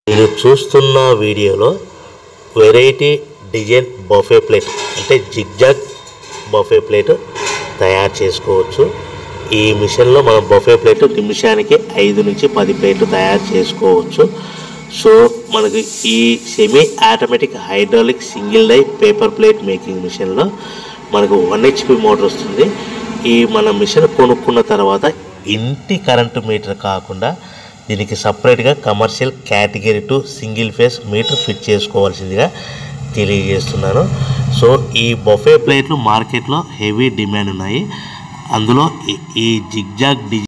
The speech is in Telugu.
మీరు చూస్తున్న వీడియోలో వెరైటీ డిజైన్ బఫే ప్లేట్ అంటే జిగ్జాగ్ బఫే ప్లేట్ తయారు చేసుకోవచ్చు ఈ మిషన్లో మనం బఫే ప్లేట్ నిమిషానికి ఐదు నుంచి పది ప్లేట్లు తయారు చేసుకోవచ్చు సో మనకి ఈ semi automatic hydraulic single die paper plate making మిషన్లో మనకు వన్ హెచ్పి మోటార్ వస్తుంది ఈ మన మిషన్ కొనుక్కున్న తర్వాత ఇంటి కరెంటు మీటర్ కాకుండా దీనికి సపరేట్గా commercial category two single phase meter fit చేసుకోవాల్సిందిగా తెలియజేస్తున్నాను సో ఈ బొఫే ప్లేట్లు మార్కెట్లో హెవీ డిమాండ్ ఉన్నాయి అందులో ఈ- ఈ జిగ్జాగ్ డిజైన్